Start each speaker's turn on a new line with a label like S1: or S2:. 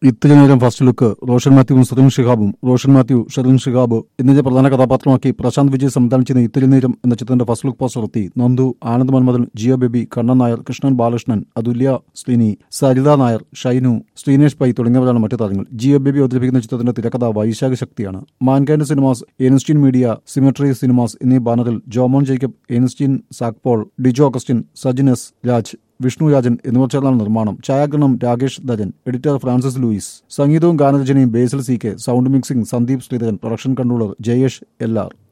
S1: ഇത്തിരി നേരം first look Roshan മാത്യുവും സെറിൻ ഷിഹാബും റോഷൻ മാത്യു ഷെറിൻ ഷിഹാബ് എന്നിവരെ പ്രധാന കഥാപാത്രമാക്കി പ്രശാന്ത് വിജയ് സംവിധാനം ചെയ്യുന്ന ഇത്തിരി നേരം എന്ന ചിത്രത്തിന്റെ ഫസ്റ്റ് ലുക്ക് പോസ്റ്റർ എത്തി നന്ദു ആനന്ദ് മന്മഥൻ ജിയോ ബേബി കണ്ണൻ നായർ കൃഷ്ണൻ ബാലകൃഷ്ണൻ അതുല്യ ശ്രീനി സരിത നായർ ഷൈനു ശ്രീനേഷ് പൈ തുടങ്ങിയവരാണ് മറ്റു താരങ്ങൾ ജിയോ ബേബി അവതരിപ്പിക്കുന്ന ചിത്രത്തിന്റെ തിരക്കഥ വൈശാഖ ശക്തിയാണ് Mankind cinemas Einstein media Symmetry cinemas എന്നീ ബാനറിൽ ജോമോൻ ജേക്കബ് എൻസ്റ്റീൻ സാക്പോൾ ഡിജോ അഗസ്റ്റിൻ സജിൻ എസ് രാജ് വിഷ്ണു രാജൻ എന്നിവർ ചേർന്നാണ് നിർമ്മാണം ഛായാഗ്രഹണം രാകേഷ് ധരൻ എഡിറ്റർ ഫ്രാൻസിസ് ലൂയിസ് സംഗീതവും ഗാനരചനയും Basil C K sound mixing Sandeep Sreedharan production controller Jayesh L R